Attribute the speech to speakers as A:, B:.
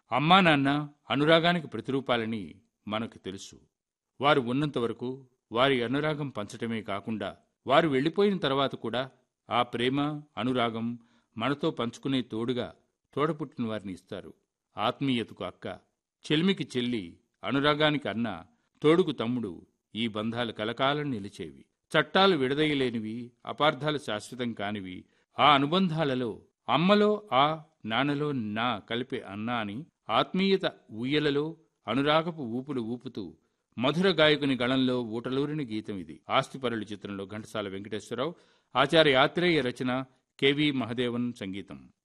A: అమ్మా నాన్న అనురాగానికి ప్రతిరూపాలని మనకు తెలుసు వారు ఉన్నంత వరకు వారి అనురాగం పంచటమే కాకుండా వారు వెళ్ళిపోయిన తర్వాత కూడా ఆ ప్రేమ అనురాగం మనతో పంచుకునే తోడుగా తోడపుట్టిన వారిని ఇస్తారు ఆత్మీయతకు అక్క చెల్మికి చెల్లి అనురాగానికి అన్న తోడుకు తమ్ముడు ఈ బంధాలు కలకాలం నిలిచేవి చట్టాలు విడదయ్యలేనివి అపార్థాలు శాశ్వతం కానివి ఆ అనుబంధాలలో అమ్మలో ఆ నాన్నలో నా కలిపే అన్న అని ఆత్మీయత ఊయలలో అనురాగపు ఊపులు ఊపుతూ మధుర గాయకుని గళంలో ఊటలూరిన గీతం ఇది ఆస్తిపరుల చిత్రంలో ఘంటసాల వెంకటేశ్వరరావు ఆచార్య ఆత్రేయ రచన కెవి మహదేవన్ సంగీతం